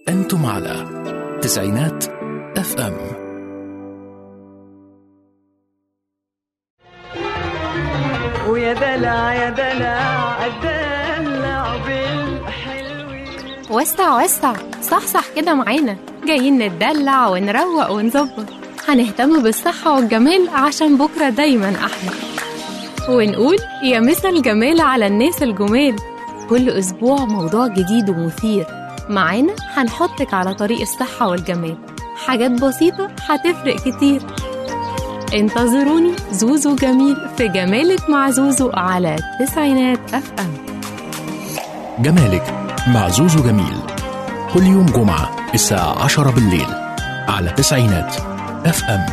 أنتم على تسعينات اف ام ويا دلع يا دلع الدلع بالحلوين وسع وسع صحصح كده معانا جايين نتدلع ونروق ونظبط هنهتم بالصحة والجمال عشان بكرة دايما أحلى ونقول يا مسا الجمال على الناس الجمال كل أسبوع موضوع جديد ومثير معانا هنحطك على طريق الصحة والجمال حاجات بسيطة هتفرق كتير انتظروني زوزو جميل في جمالك مع زوزو على التسعينات اف ام جمالك مع زوزو جميل كل يوم جمعة الساعة 10 بالليل على تسعينات اف ام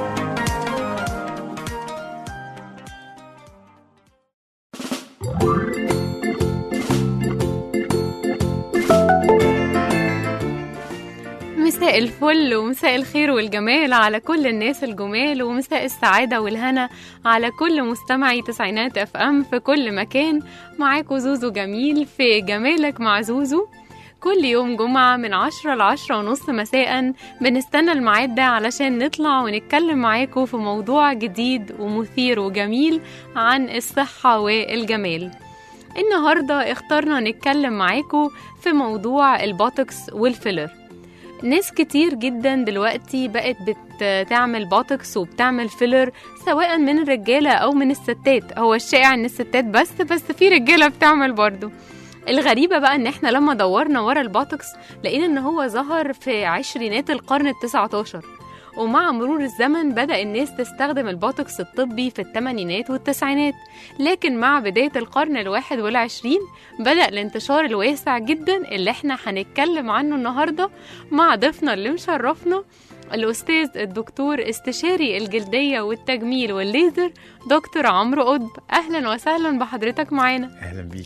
مساء الفل ومساء الخير والجمال على كل الناس الجمال ومساء السعادة والهنا على كل مستمعي تسعينات اف ام في كل مكان معاكم زوزو جميل في جمالك مع زوزو كل يوم جمعة من عشرة لعشرة ونص مساء بنستنى الميعاد ده علشان نطلع ونتكلم معاكم في موضوع جديد ومثير وجميل عن الصحة والجمال النهاردة اخترنا نتكلم معاكم في موضوع البوتوكس والفيلر ناس كتير جدا دلوقتي بقت بتعمل بوتوكس وبتعمل فيلر سواء من الرجالة أو من الستات هو الشائع ان الستات بس بس في رجالة بتعمل برضو الغريبة بقى ان احنا لما دورنا ورا البوتوكس لقينا ان هو ظهر في عشرينات القرن التسعة عشر ومع مرور الزمن بدأ الناس تستخدم البوتوكس الطبي في الثمانينات والتسعينات لكن مع بداية القرن الواحد والعشرين بدأ الانتشار الواسع جدا اللي احنا هنتكلم عنه النهاردة مع ضيفنا اللي مشرفنا الأستاذ الدكتور استشاري الجلدية والتجميل والليزر دكتور عمرو قطب أهلا وسهلا بحضرتك معانا اهلا بيكي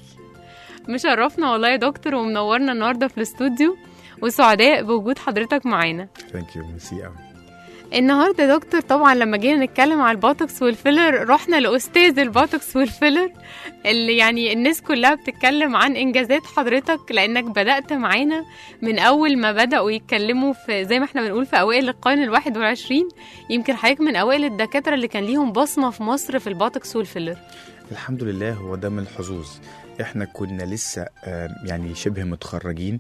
مشرفنا والله يا دكتور ومنورنا النهاردة في الاستوديو وسعداء بوجود حضرتك معانا ثانك يو ميرسي قوي النهارده يا دكتور طبعا لما جينا نتكلم على البوتوكس والفيلر رحنا لاستاذ البوتوكس والفيلر اللي يعني الناس كلها بتتكلم عن انجازات حضرتك لانك بدات معانا من اول ما بداوا يتكلموا في زي ما احنا بنقول في اوائل القرن الواحد والعشرين يمكن حضرتك من اوائل الدكاتره اللي كان ليهم بصمه في مصر في البوتوكس والفيلر الحمد لله هو ده من الحظوظ احنا كنا لسه آه، يعني شبه متخرجين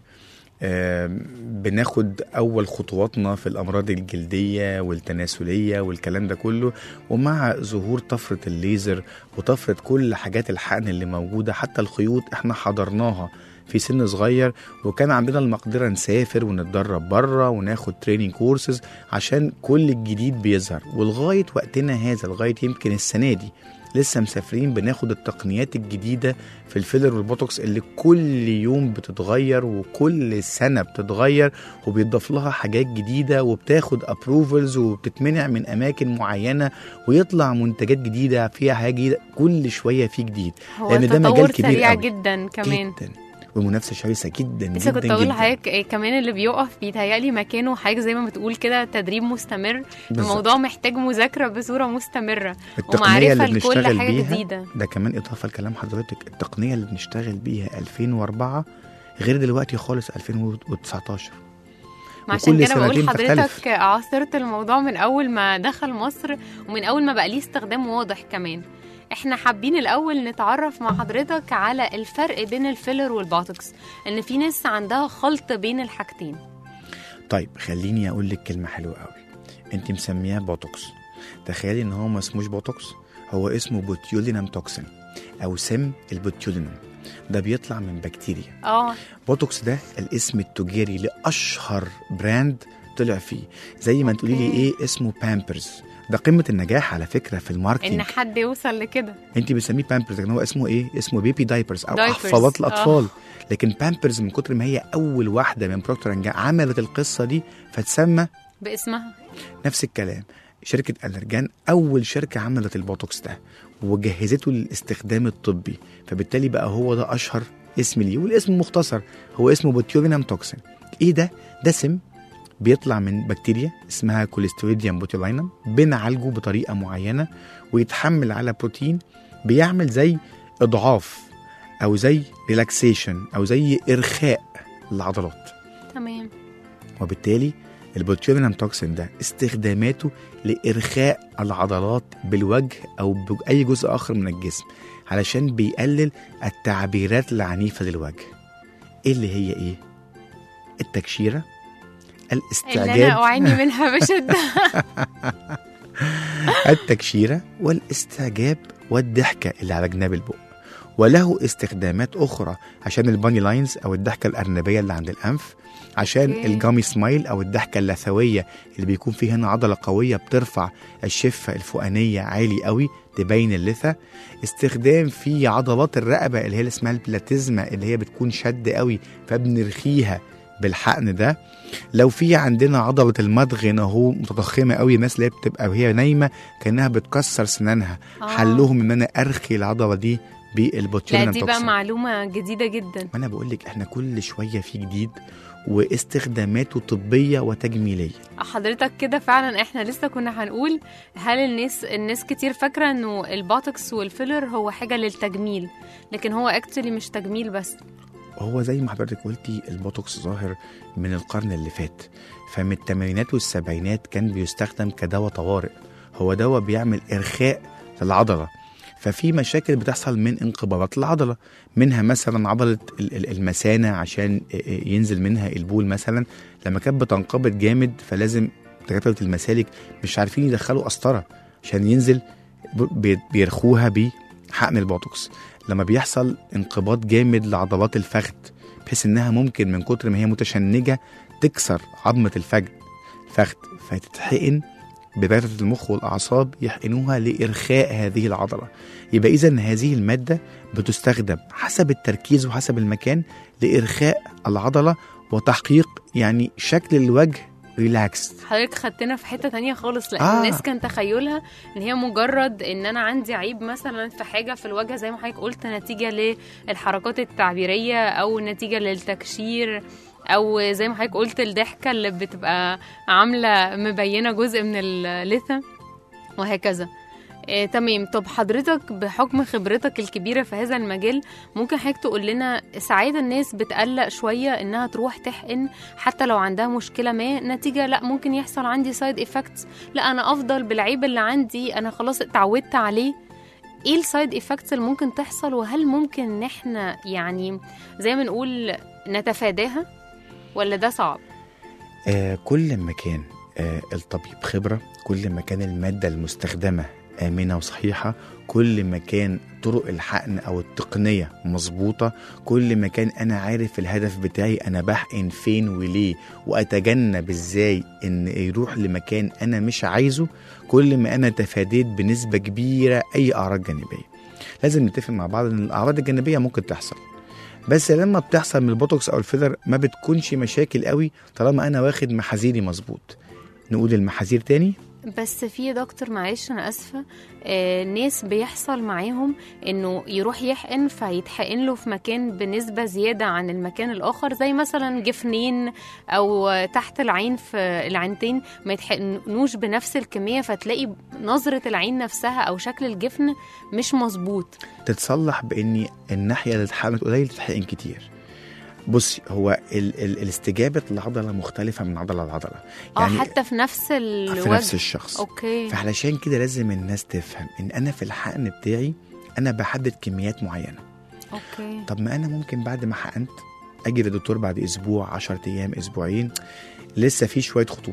آه، بناخد اول خطواتنا في الامراض الجلديه والتناسليه والكلام ده كله ومع ظهور طفره الليزر وطفره كل حاجات الحقن اللي موجوده حتى الخيوط احنا حضرناها في سن صغير وكان عندنا المقدره نسافر ونتدرب بره وناخد تريننج كورسز عشان كل الجديد بيظهر ولغايه وقتنا هذا لغايه يمكن السنه دي لسه مسافرين بناخد التقنيات الجديدة في الفيلر والبوتوكس اللي كل يوم بتتغير وكل سنة بتتغير وبيضاف لها حاجات جديدة وبتاخد ابروفلز وبتتمنع من أماكن معينة ويطلع منتجات جديدة فيها حاجة جديدة كل شوية في جديد هو لأن ده تطور مجال كبير سريع قوي. جدا كمان جدا والمنافسة شرسة جدا لسه جدا كنت اقول جدا لحضرتك إيه كمان اللي بيقف بيتهيألي مكانه حاجه زي ما بتقول كده تدريب مستمر بالظبط. الموضوع محتاج مذاكره بصوره مستمره التقنية ومعرفه اللي لكل بنشتغل حاجه بيها جديده ده كمان إضافة لكلام حضرتك التقنية اللي بنشتغل بيها 2004 غير دلوقتي خالص 2019 ما عشان وكل كده بقول سنتين حضرتك تختلف. عاصرت الموضوع من اول ما دخل مصر ومن اول ما بقى ليه استخدام واضح كمان احنا حابين الاول نتعرف مع حضرتك على الفرق بين الفيلر والبوتوكس ان في ناس عندها خلط بين الحاجتين طيب خليني اقول لك كلمه حلوه قوي انت مسمياه بوتوكس تخيلي ان هو ما اسموش بوتوكس هو اسمه بوتيولينم توكسين او سم البوتيولينم ده بيطلع من بكتيريا اه بوتوكس ده الاسم التجاري لاشهر براند طلع فيه زي ما تقولي لي أوكي. ايه اسمه بامبرز ده قمه النجاح على فكره في ان الماركتينج حد يوصل لكده انت بتسميه بامبرز لكن هو اسمه ايه اسمه بيبي دايبرز او Diapers. احفاضات آه. الاطفال لكن بامبرز من كتر ما هي اول واحده من بروكتور اند عملت القصه دي فتسمى باسمها نفس الكلام شركة ألرجان أول شركة عملت البوتوكس ده وجهزته للاستخدام الطبي فبالتالي بقى هو ده أشهر اسم ليه والاسم مختصر هو اسمه بوتيولينم توكسين إيه ده؟ ده سم بيطلع من بكتيريا اسمها كوليستريديوم بوتيولاينم بنعالجه بطريقة معينة ويتحمل على بروتين بيعمل زي إضعاف أو زي ريلاكسيشن أو زي إرخاء للعضلات تمام وبالتالي البوتيولينم توكسين ده استخداماته لإرخاء العضلات بالوجه أو بأي جزء آخر من الجسم علشان بيقلل التعبيرات العنيفة للوجه إيه اللي هي إيه؟ التكشيرة اللي الاستعجاب انا اعاني منها بشده التكشيرة والاستعجاب والضحكة اللي على جناب البق وله استخدامات أخرى عشان الباني لاينز أو الضحكة الأرنبية اللي عند الأنف عشان أوكي. الجامي سمايل أو الضحكة اللثوية اللي بيكون فيه هنا عضلة قوية بترفع الشفة الفوقانية عالي قوي تبين اللثة استخدام في عضلات الرقبة اللي هي اللي اسمها البلاتيزما اللي هي بتكون شد قوي فبنرخيها بالحقن ده لو في عندنا عضلة المضغ هنا اهو متضخمة قوي الناس اللي هي بتبقى وهي نايمة كأنها بتكسر سنانها آه. حلهم ان انا ارخي العضلة دي لا بالبوتيولينم دي بقى توكسين معلومه جديده جدا ما انا بقول لك احنا كل شوية في جديد واستخداماته طبية وتجميلية حضرتك كده فعلا احنا لسه كنا هنقول هل الناس الناس كتير فاكره انه البوتوكس والفيلر هو حاجه للتجميل لكن هو اكتشلي مش تجميل بس هو زي ما حضرتك قلتي البوتوكس ظاهر من القرن اللي فات فمن الثمانينات والسبعينات كان بيستخدم كدواء طوارئ هو دواء بيعمل إرخاء للعضلة ففي مشاكل بتحصل من انقباضات العضلة منها مثلا عضلة ال- ال- المثانة عشان ينزل منها البول مثلا لما كانت بتنقبض جامد فلازم دكاترة المسالك مش عارفين يدخلوا قسطرة عشان ينزل ب- بي- بيرخوها بحقن البوتوكس لما بيحصل انقباض جامد لعضلات الفخذ بحيث انها ممكن من كتر ما هي متشنجه تكسر عظمه الفخذ الفخذ فتتحقن بداية المخ والأعصاب يحقنوها لإرخاء هذه العضلة يبقى إذا هذه المادة بتستخدم حسب التركيز وحسب المكان لإرخاء العضلة وتحقيق يعني شكل الوجه ريلاكس حضرتك خدتنا في حته تانية خالص لان آه. آه. الناس كان تخيلها ان هي مجرد ان انا عندي عيب مثلا في حاجه في الوجه زي ما حضرتك قلت نتيجه للحركات التعبيريه او نتيجه للتكشير او زي ما حضرتك قلت الضحكه اللي بتبقى عامله مبينه جزء من اللثه وهكذا آه، تمام طب حضرتك بحكم خبرتك الكبيرة في هذا المجال ممكن حضرتك تقول لنا ساعات الناس بتقلق شوية انها تروح تحقن حتى لو عندها مشكلة ما نتيجة لا ممكن يحصل عندي سايد افكتس لا انا افضل بالعيب اللي عندي انا خلاص اتعودت عليه ايه السايد افكتس اللي ممكن تحصل وهل ممكن ان احنا يعني زي ما نقول نتفاداها ولا ده صعب آه كل ما كان آه الطبيب خبرة كل ما كان المادة المستخدمة آمنة وصحيحة كل ما كان طرق الحقن أو التقنية مظبوطة كل ما كان أنا عارف الهدف بتاعي أنا بحقن فين وليه وأتجنب إزاي إن يروح لمكان أنا مش عايزه كل ما أنا تفاديت بنسبة كبيرة أي أعراض جانبية لازم نتفق مع بعض إن الأعراض الجانبية ممكن تحصل بس لما بتحصل من البوتوكس او الفيلر ما بتكونش مشاكل قوي طالما انا واخد محاذيري مظبوط نقول المحاذير تاني بس في دكتور معلش انا اسفه آه ناس بيحصل معاهم انه يروح يحقن فيتحقن له في مكان بنسبه زياده عن المكان الاخر زي مثلا جفنين او تحت العين في العينتين ما يتحقنوش بنفس الكميه فتلاقي نظره العين نفسها او شكل الجفن مش مظبوط تتصلح بان الناحيه اللي اتحقنت قليل تتحقن كتير بصي هو ال ال الاستجابه العضله مختلفه من عضله لعضله اه حتى في نفس الوجه في نفس الشخص اوكي فعلشان كده لازم الناس تفهم ان انا في الحقن بتاعي انا بحدد كميات معينه اوكي طب ما انا ممكن بعد ما حقنت اجي للدكتور بعد اسبوع 10 ايام اسبوعين لسه في شويه خطوط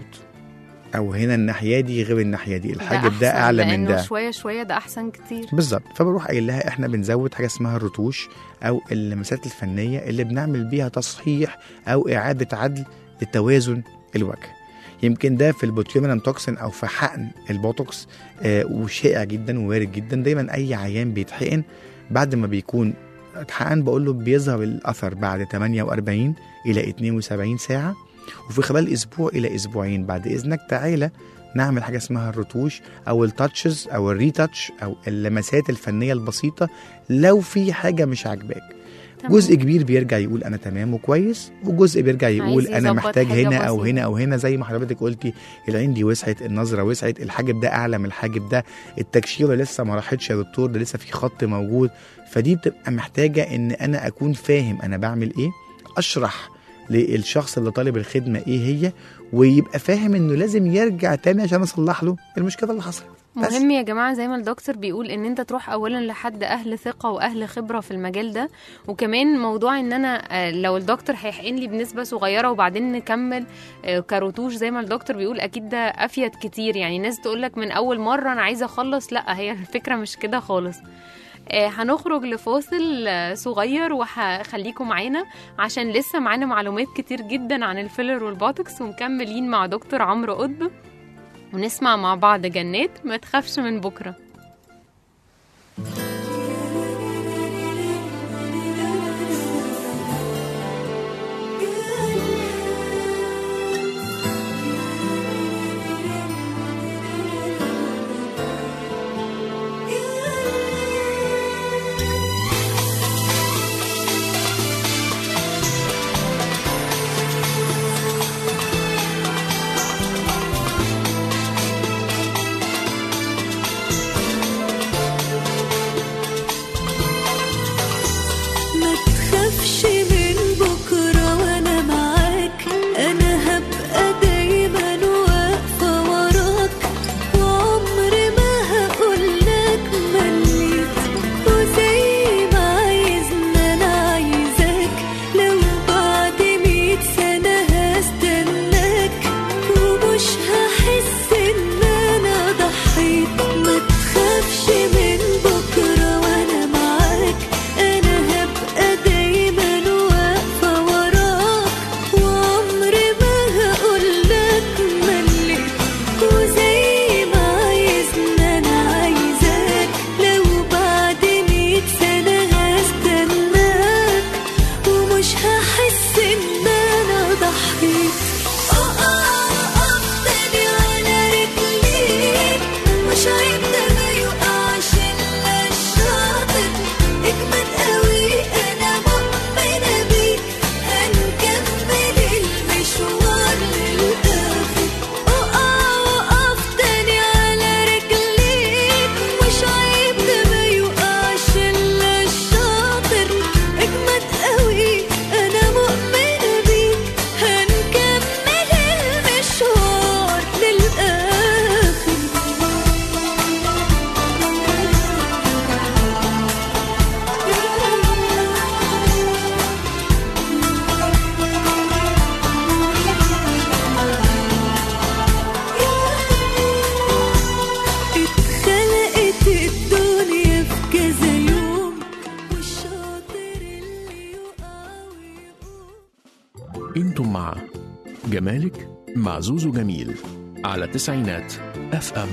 او هنا الناحيه دي غير الناحيه دي الحاجب ده أحسن اعلى من لأنه ده شويه شويه ده احسن كتير بالظبط فبروح قايل لها احنا بنزود حاجه اسمها الرتوش او اللمسات الفنيه اللي بنعمل بيها تصحيح او اعاده عدل لتوازن الوجه يمكن ده في البوتيولينم توكسين او في حقن البوتوكس آه وشائع جدا ووارد جدا دايما اي عيان بيتحقن بعد ما بيكون اتحقن بقول له بيظهر الاثر بعد 48 الى 72 ساعه وفي خلال اسبوع الى اسبوعين بعد اذنك تعالى نعمل حاجه اسمها الرتوش او التاتشز او الريتاتش او اللمسات الفنيه البسيطه لو في حاجه مش عاجباك تمام. جزء كبير بيرجع يقول انا تمام وكويس وجزء بيرجع يقول عايز انا يظبط محتاج حاجة هنا او بسيطة. هنا او هنا زي ما حضرتك قلتي العين دي وسعت النظره وسعت الحاجب ده اعلى من الحاجب ده التكشيره لسه ما راحتش يا دكتور ده لسه في خط موجود فدي بتبقى محتاجه ان انا اكون فاهم انا بعمل ايه اشرح للشخص اللي طالب الخدمه ايه هي ويبقى فاهم انه لازم يرجع تاني عشان اصلح له المشكله اللي حصلت بس. مهم يا جماعة زي ما الدكتور بيقول ان انت تروح اولا لحد اهل ثقة واهل خبرة في المجال ده وكمان موضوع ان انا آه، لو الدكتور هيحقن لي بنسبة صغيرة وبعدين نكمل آه، كروتوش زي ما الدكتور بيقول اكيد ده افيد كتير يعني ناس تقولك من اول مرة انا عايزة اخلص لا هي الفكرة مش كده خالص آه، هنخرج لفاصل آه، صغير وهخليكم معانا عشان لسه معانا معلومات كتير جدا عن الفيلر والبوتوكس ومكملين مع دكتور عمرو قطب ونسمع مع بعض جنات ما تخافش من بكرة ما تخافش من بكرة وأنا معاك أنا هبقى دايما واقفة وراك وعمري ما هقولك مليت وزي ما عايزنا أنا عايزاك لو بعد مية سنة هستناك ومش هحس إن أنا ضحيت ما تخافش من بكرة وأنا معاك أنا هبقى دايما واقفة وراك وعمري ما هقولك مليت وزي ما عايزنا أنا عايزاك لو بعد مية سنة هستناك ومش هحس إن أنا ضحيت أقف تاني على رجليك مش عيب ده ما يقعش إلا الشاطر اجمد قوي أنا مؤمنة بيك هنكمل المشوار للآخر أقع وقف تاني على رجليك مش عيب ده ما يقعش إلا الشاطر اجمد قوي أنا مؤمنة بيك هنكمل المشوار للآخر اتخلقت الدنيا في كذا يوم والشاطر اللي يقع ويقوم انتم مع جمالك مع زوزو جميل على تسعينات اف ام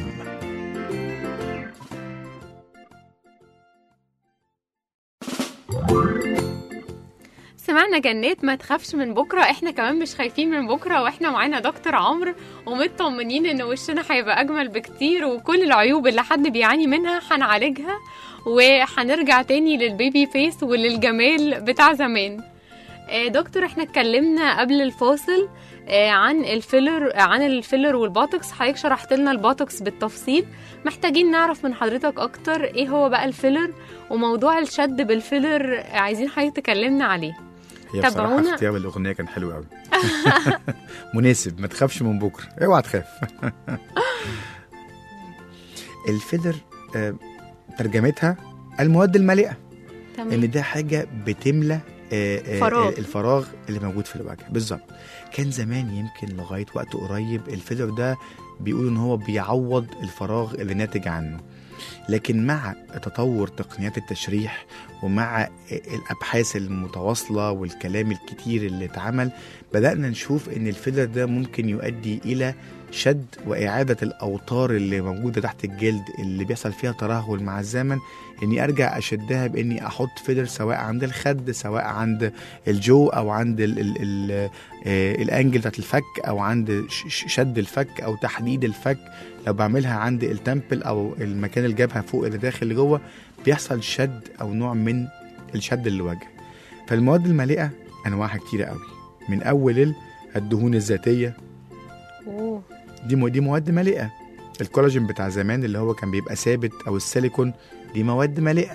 سمعنا جنات ما تخافش من بكرة احنا كمان مش خايفين من بكرة واحنا معانا دكتور عمرو ومطمنين ان وشنا هيبقى اجمل بكتير وكل العيوب اللي حد بيعاني منها هنعالجها وهنرجع تاني للبيبي فيس وللجمال بتاع زمان آه، دكتور احنا اتكلمنا قبل الفاصل آه، عن الفيلر عن الفيلر والبوتوكس حضرتك شرحت لنا البوتوكس بالتفصيل محتاجين نعرف من حضرتك اكتر ايه هو بقى الفيلر وموضوع الشد بالفيلر آه، عايزين حضرتك تكلمنا عليه هي بصراحه تابعونا. اختيار الاغنيه كان حلو قوي مناسب ما تخافش من بكره اوعى تخاف الفيلر آه، ترجمتها المواد المالئه تمام ان ده حاجه بتملى آه، آه، فراغ. آه، الفراغ اللي موجود في الوجه بالظبط كان زمان يمكن لغايه وقت قريب الفيلر ده بيقولوا ان هو بيعوض الفراغ اللي ناتج عنه لكن مع تطور تقنيات التشريح ومع الابحاث المتواصله والكلام الكتير اللي اتعمل بدانا نشوف ان الفيلر ده ممكن يؤدي الى شد واعاده الاوتار اللي موجوده تحت الجلد اللي بيحصل فيها ترهل مع الزمن اني ارجع اشدها باني احط فيلر سواء عند الخد سواء عند الجو او عند ال ال ال آه، الانجل بتاعت الفك او عند ش- ش- شد الفك او تحديد الفك لو بعملها عند التمبل او المكان الجبهه فوق اللي داخل لجوه بيحصل شد او نوع من الشد للوجه فالمواد المالئه انواعها كتيره قوي من اول ال- الدهون الذاتيه أوه. دي مو- دي مواد مالئه الكولاجين بتاع زمان اللي هو كان بيبقى ثابت او السيليكون دي مواد مالئه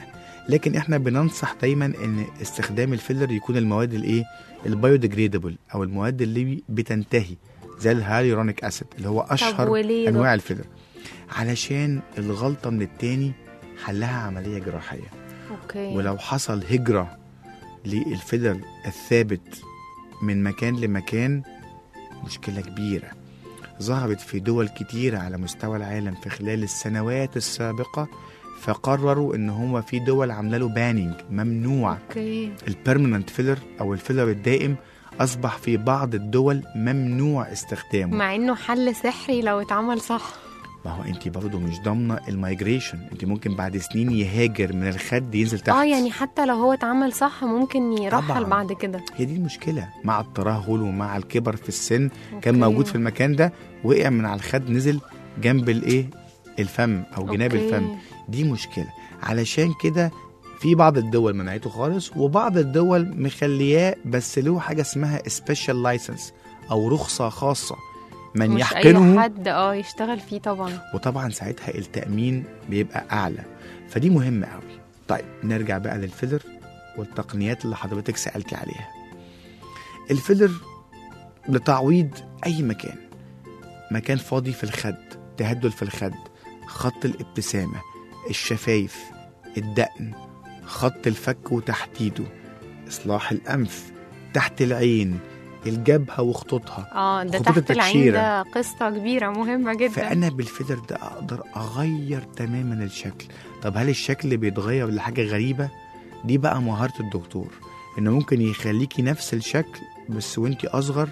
لكن احنا بننصح دايما ان استخدام الفيلر يكون المواد الايه البايوديجريدبل او المواد اللي بتنتهي زي الهاليورونيك اسيد اللي هو طب اشهر وليه يا انواع دكتور؟ الفيلر علشان الغلطه من التاني حلها عمليه جراحيه اوكي ولو حصل هجرة للفيلر الثابت من مكان لمكان مشكلة كبيرة ظهرت في دول كتيرة على مستوى العالم في خلال السنوات السابقة فقرروا ان هو في دول عامله له بانينج ممنوع اوكي البيرمننت فيلر او الفيلر الدائم اصبح في بعض الدول ممنوع استخدامه مع انه حل سحري لو اتعمل صح ما هو انت برضه مش ضامنه المايجريشن انت ممكن بعد سنين يهاجر من الخد ينزل تحت اه يعني حتى لو هو اتعمل صح ممكن يرحل طبعاً. بعد كده هي دي المشكله مع الترهل ومع الكبر في السن كان أوكي. موجود في المكان ده وقع من على الخد نزل جنب الايه الفم او جناب أوكي. الفم دي مشكله علشان كده في بعض الدول منعته خالص وبعض الدول مخلياه بس له حاجه اسمها سبيشال لايسنس او رخصه خاصه من مش يحقنه اي حد اه يشتغل فيه طبعا وطبعا ساعتها التأمين بيبقى أعلى فدي مهمة قوي طيب نرجع بقى للفيلر والتقنيات اللي حضرتك سألتي عليها الفيلر لتعويض أي مكان مكان فاضي في الخد تهدل في الخد خط الابتسامة الشفايف الدقن خط الفك وتحديده إصلاح الأنف تحت العين الجبهة وخطوطها اه ده خطوط تحت العين التكشيرة. ده قصة كبيرة مهمة جدا فانا بالفيلر ده اقدر اغير تماما الشكل طب هل الشكل بيتغير لحاجه غريبه دي بقى مهاره الدكتور انه ممكن يخليكي نفس الشكل بس وانتي اصغر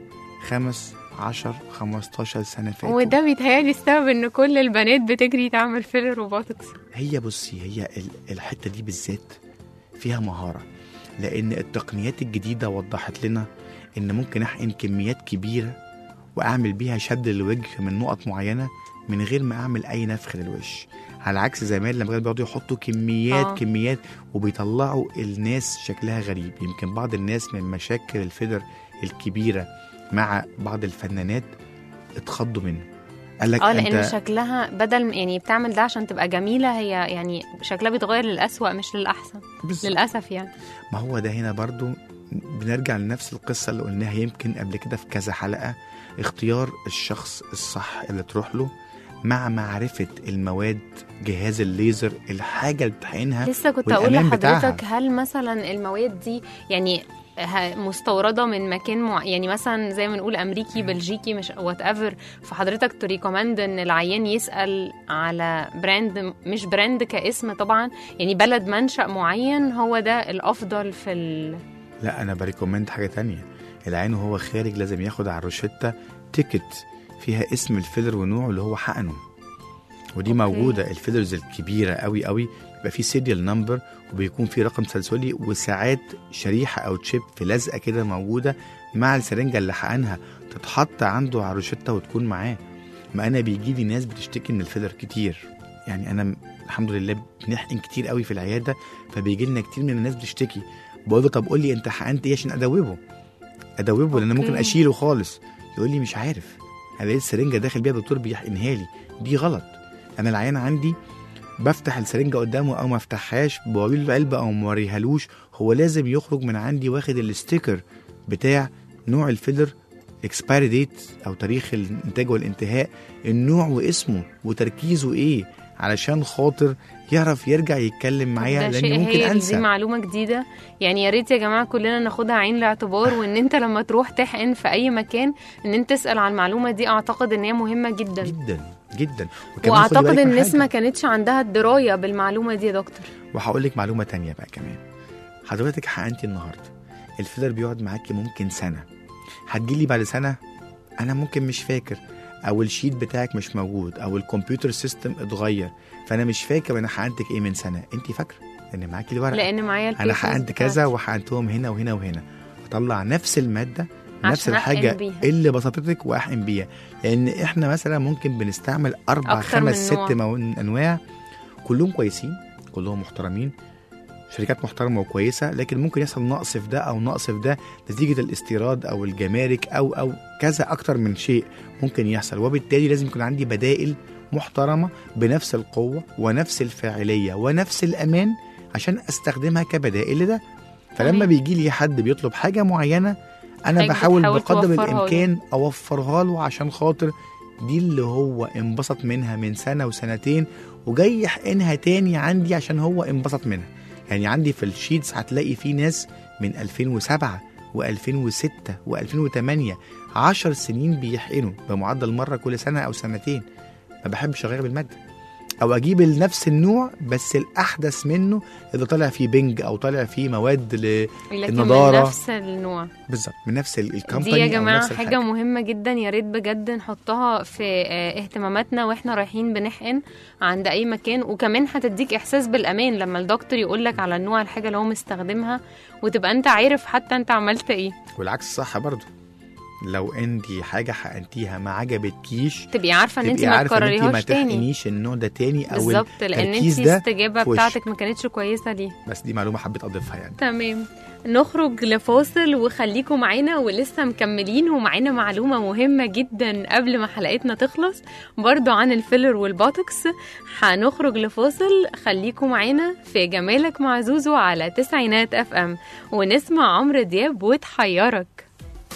خمس عشر خمستاشر سنة فاتوا وده بيتهيألي السبب ان كل البنات بتجري تعمل فيلر وبوتوكس هي بصي هي ال- الحتة دي بالذات فيها مهارة لأن التقنيات الجديدة وضحت لنا إن ممكن أحقن كميات كبيرة وأعمل بيها شد للوجه من نقط معينة من غير ما أعمل أي نفخ للوش على عكس زمان لما كانوا بيقعدوا يحطوا كميات آه. آه. كميات وبيطلعوا الناس شكلها غريب يمكن بعض الناس من مشاكل الفيلر الكبيرة مع بعض الفنانات اتخضوا منه قال لك اه لان انت شكلها بدل يعني بتعمل ده عشان تبقى جميلة هي يعني شكلها بيتغير للأسوأ مش للأحسن بالظبط. للأسف يعني ما هو ده هنا برضو بنرجع لنفس القصة اللي قلناها يمكن قبل كده في كذا حلقة اختيار الشخص الصح اللي تروح له مع معرفة المواد جهاز الليزر الحاجة اللي بتحقنها لسه كنت اقول والأمان لحضرتك بتاعها. هل مثلا المواد دي يعني ه- مستورده من مكان مع... يعني مثلا زي ما نقول امريكي بلجيكي مش وات ايفر فحضرتك تريكومند ان العيان يسال على براند مش براند كاسم طبعا يعني بلد منشا معين هو ده الافضل في ال... لا أنا بريكومند حاجة تانية العين وهو خارج لازم ياخد على الروشتة تيكت فيها اسم الفيلر ونوعه اللي هو حقنه ودي أوكي. أوكي. موجودة الفيلرز الكبيرة قوي قوي بيبقى فيه سيريال نمبر وبيكون فيه رقم تسلسلي وساعات شريحة أو تشيب في لزقة كده موجودة مع السرنجة اللي حقنها تتحط عنده على الروشتة وتكون معاه ما أنا بيجي لي ناس بتشتكي من الفيلر كتير يعني أنا م- الحمد لله بنحقن كتير قوي في العيادة فبيجي لنا كتير من الناس بتشتكي بقول له طب قول لي أنت حقنت إيه عشان أدوبه أدوبه لأن أنا ممكن أوكي. أشيله خالص يقول لي مش عارف انا لقيت سرنجه داخل بيها الدكتور بيحقنها لي دي غلط انا العيان عندي بفتح السرنجه قدامه او ما افتحهاش بوري له العلبه او ما اوريهالوش هو لازم يخرج من عندي واخد الستيكر بتاع نوع الفيلر اكسبيري ديت او تاريخ الانتاج والانتهاء النوع واسمه وتركيزه ايه علشان خاطر يعرف يرجع يتكلم معايا ده لان شيء ممكن هايل دي انسى معلومه جديده يعني يا ريت يا جماعه كلنا ناخدها عين الاعتبار وان انت لما تروح تحقن في اي مكان ان انت تسال على المعلومه دي اعتقد ان هي مهمه جدا جدا جدا وكمان خدي واعتقد بالك من الناس حاجة. ما كانتش عندها الدرايه بالمعلومه دي يا دكتور وهقول لك معلومه تانية بقى كمان حضرتك حقنتي النهارده الفيلر بيقعد معاكي ممكن سنه هتجيلي بعد سنه انا ممكن مش فاكر او الشيت بتاعك مش موجود او الكمبيوتر سيستم اتغير فانا مش فاكر انا حقنتك ايه من سنه انت فاكره لان معاكي الورق لان معايا انا البيشنتس حقنت كذا وحقنتهم هنا وهنا وهنا اطلع نفس الماده نفس عشان أحقن الحاجه بيها. اللي بسطتك واحقن بيها لان احنا مثلا ممكن بنستعمل اربع أكتر من خمس نوع. ست مو- انواع كلهم كويسين كلهم محترمين شركات محترمه وكويسه لكن ممكن يحصل نقص في ده او نقص في ده نتيجه الاستيراد او الجمارك او او كذا اكتر من شيء ممكن يحصل وبالتالي لازم يكون عندي بدائل محترمه بنفس القوه ونفس الفاعليه ونفس الامان عشان استخدمها كبدائل لده فلما تمام. بيجي لي حد بيطلب حاجه معينه انا حضرتك بحاول بتحاول بقدر توفرها له. الامكان اوفرها له عشان خاطر دي اللي هو انبسط منها من سنه وسنتين وجاي يحقنها تاني عندي عشان هو انبسط منها يعني عندي في الشيتس هتلاقي في ناس من 2007 و2006 و2008 10 سنين بيحقنوا بمعدل مره كل سنه او سنتين ما بحبش اغير بالماده او اجيب نفس النوع بس الاحدث منه اللي طالع فيه بنج او طالع فيه مواد ل... لكن النضارة. من نفس النوع بالظبط من نفس ال- دي الكمباني يا أو جماعة نفس حاجة الحاجة. مهمة جدا يا ريت بجد نحطها في آه، اهتماماتنا واحنا رايحين بنحقن عند أي مكان وكمان هتديك إحساس بالأمان لما الدكتور يقولك على النوع الحاجة اللي هو مستخدمها وتبقى أنت عارف حتى أنت عملت إيه والعكس صح برضو لو انت حاجه حقنتيها ما عجبتكيش تبقي عارفة إن أنت تبقي ما عارفه ان انت ما تكرريهاش تاني تحقنيش النوع ده تاني او بالظبط لأن أنت التركيز ده الاستجابة في وشك. بتاعتك ما كانتش كويسة ليه بس دي معلومه حبيت اضيفها يعني تمام نخرج لفاصل وخليكم معانا ولسه مكملين ومعانا معلومة مهمة جدا قبل ما حلقتنا تخلص برضو عن الفيلر والبوتوكس هنخرج لفاصل خليكم معانا في جمالك مع زوزو على تسعينات اف ام ونسمع عمرو دياب وتحيرك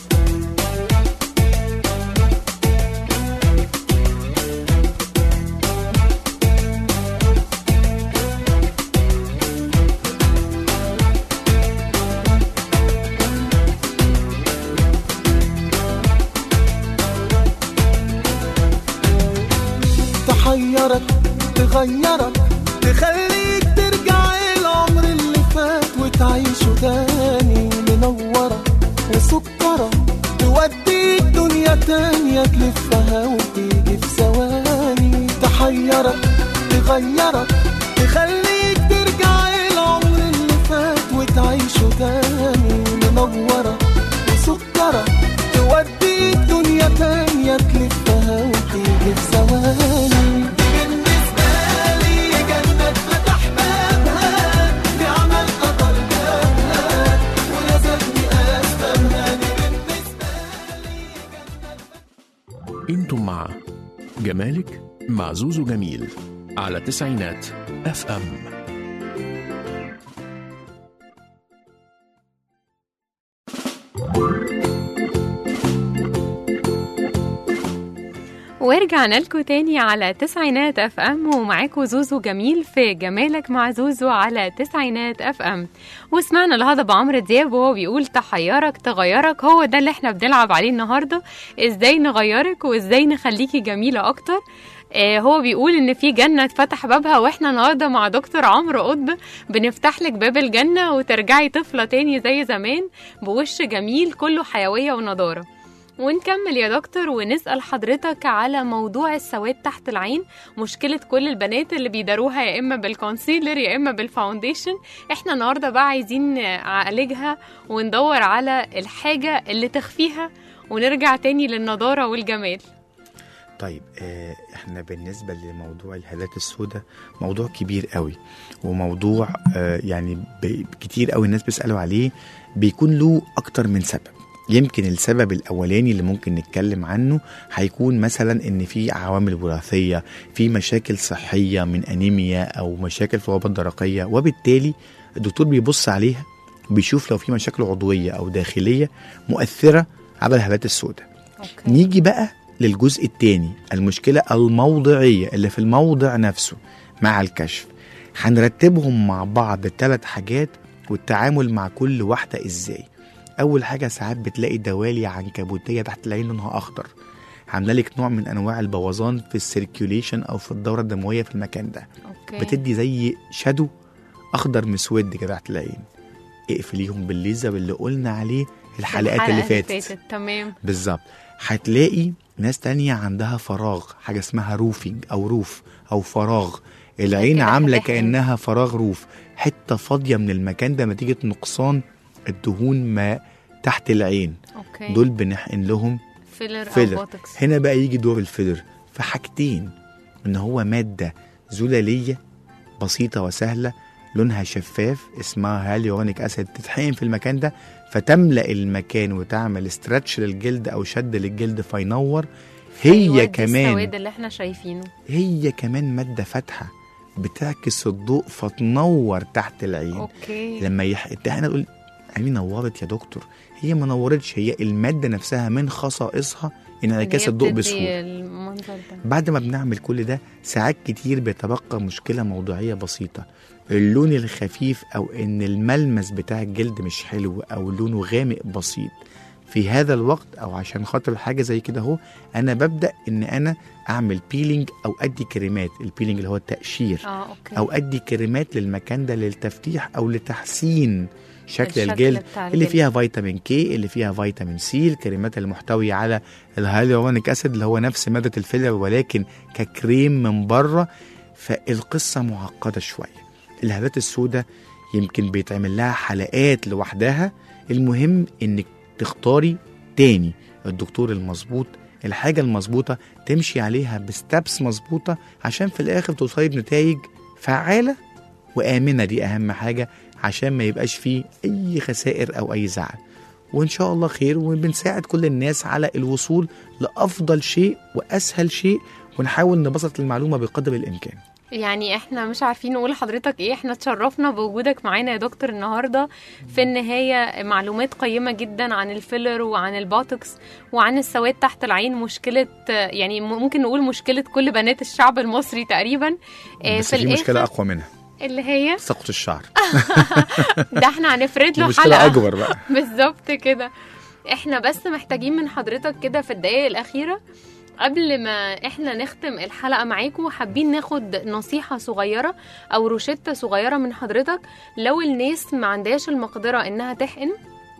تحيرك تغيرك تخليك ترجع العمر اللي فات وتعيشه تاني منورة وسكرة توديك دنيا تانية تلفها وتيجي في ثواني تحيرك تغيرك تخليك ترجع العمر اللي فات وتعيشه تاني منورة وسكرة توديك دنيا تانية تلفها وتيجي في ثواني بالنسبة لي جنة فتح بابها بعمل قطر جابها ولازمني أفهمها دي بالنسبة انتم مع جمالك مع زوزو جميل على تسعينات اف ام ورجعنا لكم تاني على تسعينات اف ام ومعاكم زوزو جميل في جمالك مع زوزو على تسعينات اف ام وسمعنا الهضبة عمرو دياب وهو بيقول تحيرك تغيرك هو ده اللي احنا بنلعب عليه النهارده ازاي نغيرك وازاي نخليكي جميلة اكتر آه هو بيقول ان في جنه اتفتح بابها واحنا النهارده مع دكتور عمرو قطب بنفتح لك باب الجنه وترجعي طفله تاني زي زمان بوش جميل كله حيويه ونضاره ونكمل يا دكتور ونسأل حضرتك على موضوع السواد تحت العين مشكلة كل البنات اللي بيداروها يا إما بالكونسيلر يا إما بالفاونديشن احنا النهاردة بقى عايزين نعالجها وندور على الحاجة اللي تخفيها ونرجع تاني للنضارة والجمال طيب آه، احنا بالنسبه لموضوع الهالات السوداء موضوع كبير قوي وموضوع آه، يعني ب- كتير قوي الناس بيسالوا عليه بيكون له اكتر من سبب يمكن السبب الاولاني اللي ممكن نتكلم عنه هيكون مثلا ان في عوامل وراثيه في مشاكل صحيه من انيميا او مشاكل في الغدة الدرقيه وبالتالي الدكتور بيبص عليها وبيشوف لو في مشاكل عضويه او داخليه مؤثره على الهالات السوداء أوكي. نيجي بقى للجزء الثاني المشكلة الموضعية اللي في الموضع نفسه مع الكشف هنرتبهم مع بعض ثلاث حاجات والتعامل مع كل واحدة ازاي أول حاجة ساعات بتلاقي دوالي عنكبوتية تحت العين لونها أخضر عاملة لك نوع من أنواع البوظان في السيركيوليشن أو في الدورة الدموية في المكان ده أوكي. بتدي زي شادو أخضر مسود كده تحت العين اقفليهم بالليزر اللي قلنا عليه الحلقات الحلقة اللي فاتت تمام بالظبط هتلاقي ناس تانية عندها فراغ حاجة اسمها روفينج أو روف أو فراغ العين كده عاملة هتحقن. كأنها فراغ روف حتة فاضية من المكان ده نتيجة نقصان الدهون ما تحت العين اوكي دول بنحقن لهم فيلر, أو فيلر بوتوكس هنا بقى يجي دور الفيلر في حاجتين ان هو ماده زلاليه بسيطه وسهله لونها شفاف اسمها هاليورونيك اسيد تتحقن في المكان ده فتملا المكان وتعمل استرتش للجلد او شد للجلد فينور هي فيودي كمان السواد اللي احنا شايفينه هي كمان ماده فاتحه بتعكس الضوء فتنور تحت العين اوكي لما يح... احنا نقول عيني نورت يا دكتور هي ما نورتش هي الماده نفسها من خصائصها انعكاس هي الضوء بتدي بسهوله المنظر ده بعد ما بنعمل كل ده ساعات كتير بيتبقى مشكله موضوعيه بسيطه اللون الخفيف او ان الملمس بتاع الجلد مش حلو او لونه غامق بسيط في هذا الوقت او عشان خاطر حاجه زي كده اهو انا ببدا ان انا اعمل بيلينج او ادي كريمات البيلينج اللي هو التقشير اه اوكي او ادي كريمات للمكان ده للتفتيح او لتحسين شكل الشكل الجلد بتاع اللي الجلد. فيها فيتامين كي اللي فيها فيتامين سي الكريمات المحتويه على الهيالورونيك اسيد اللي هو نفس ماده الفيلر ولكن ككريم من بره فالقصه معقده شويه الهالات السوداء يمكن بيتعمل لها حلقات لوحدها المهم انك تختاري تاني الدكتور المظبوط الحاجه المظبوطه تمشي عليها بستبس مظبوطه عشان في الاخر توصلي بنتائج فعاله وامنه دي اهم حاجه عشان ما يبقاش فيه اي خسائر او اي زعل وان شاء الله خير وبنساعد كل الناس على الوصول لافضل شيء واسهل شيء ونحاول نبسط المعلومه بقدر الامكان يعني احنا مش عارفين نقول لحضرتك ايه احنا اتشرفنا بوجودك معانا يا دكتور النهارده في النهايه معلومات قيمه جدا عن الفيلر وعن البوتوكس وعن السواد تحت العين مشكله يعني ممكن نقول مشكله كل بنات الشعب المصري تقريبا آه، بس في مشكله الآخر اقوى منها اللي هي سقط الشعر ده احنا هنفرد دي له مشكله حلقه اكبر بقى بالظبط كده احنا بس محتاجين من حضرتك كده في الدقايق الأخيرة قبل ما احنا نختم الحلقة معاكم حابين ناخد نصيحة صغيرة أو روشتة صغيرة من حضرتك لو الناس ما عندهاش المقدرة إنها تحقن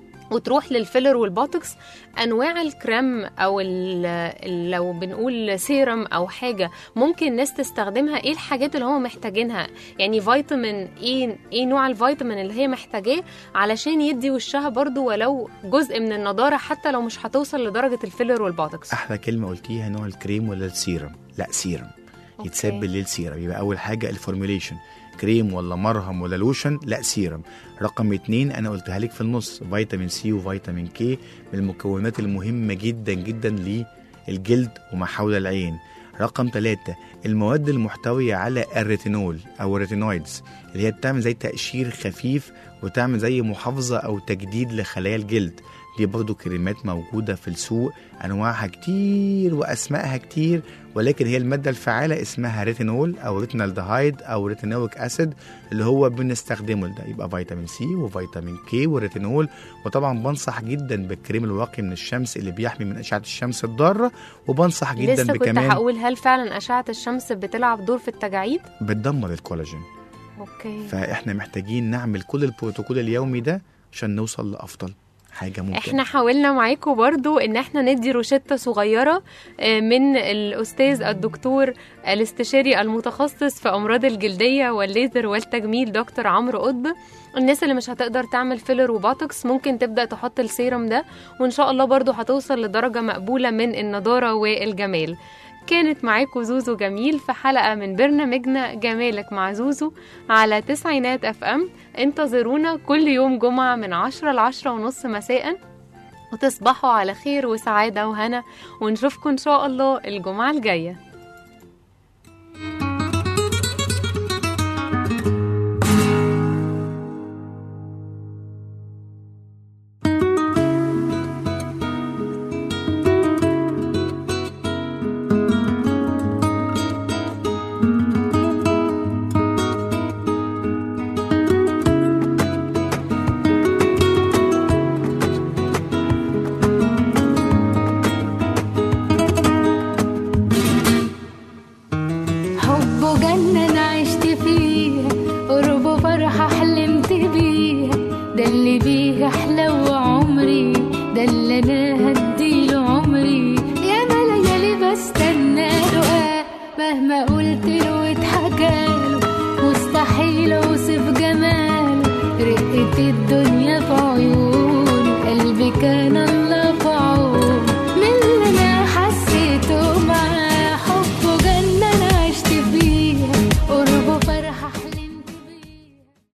وتروح للفيلر والبوتوكس انواع الكريم او ال- ال- لو بنقول سيرم او حاجه ممكن الناس تستخدمها ايه الحاجات اللي هم محتاجينها يعني فيتامين ايه ايه نوع الفيتامين اللي هي محتاجاه علشان يدي وشها برضو ولو جزء من النضاره حتى لو مش هتوصل لدرجه الفيلر والبوتوكس احلى كلمه قلتيها نوع الكريم ولا السيرم لا سيرم يتساب أوكي. بالليل سيرم يبقى اول حاجه الفورميوليشن كريم ولا مرهم ولا لوشن لا سيرم رقم اتنين انا قلتها لك في النص فيتامين سي وفيتامين كي من المكونات المهمه جدا جدا للجلد وما حول العين رقم ثلاثة المواد المحتوية على الريتينول أو الريتينويدز اللي هي بتعمل زي تقشير خفيف وتعمل زي محافظة أو تجديد لخلايا الجلد دي برضو كريمات موجودة في السوق أنواعها كتير وأسمائها كتير ولكن هي المادة الفعالة اسمها ريتينول أو ريتينالدهايد أو ريتينويك أسيد اللي هو بنستخدمه ده يبقى فيتامين سي وفيتامين كي وريتينول وطبعا بنصح جدا بالكريم الواقي من الشمس اللي بيحمي من أشعة الشمس الضارة وبنصح جدا لسه كنت بكمان هقول هل فعلا اشعه الشمس بتلعب دور في التجاعيد بتدمر الكولاجين اوكي فاحنا محتاجين نعمل كل البروتوكول اليومي ده عشان نوصل لأفضل حاجة ممكن احنا حاولنا معاكم برضو ان احنا ندي روشتة صغيرة آه، من الاستاذ الدكتور الاستشاري المتخصص في امراض الجلدية والليزر والتجميل دكتور عمرو قطب الناس اللي مش هتقدر تعمل فيلر وبوتوكس ممكن تبدا تحط السيرم ده وان شاء الله برضو هتوصل لدرجة مقبولة من النضارة والجمال كانت معاكم زوزو جميل في حلقة من برنامجنا جمالك مع زوزو على تسعينات اف ام انتظرونا كل يوم جمعة من عشرة لعشرة ونص مساء وتصبحوا على خير وسعادة وهنا ونشوفكم إن شاء الله الجمعة الجاية حبه جنة أنا عشت فيها قربه فرحة حلمت بيها ده اللي بيه أحلى عمري ده اللي أنا هديله عمري يا ما ليالي بستنى له مهما قلت له واتحكاله مستحيل أوصف جماله رقة الدنيا في عيونه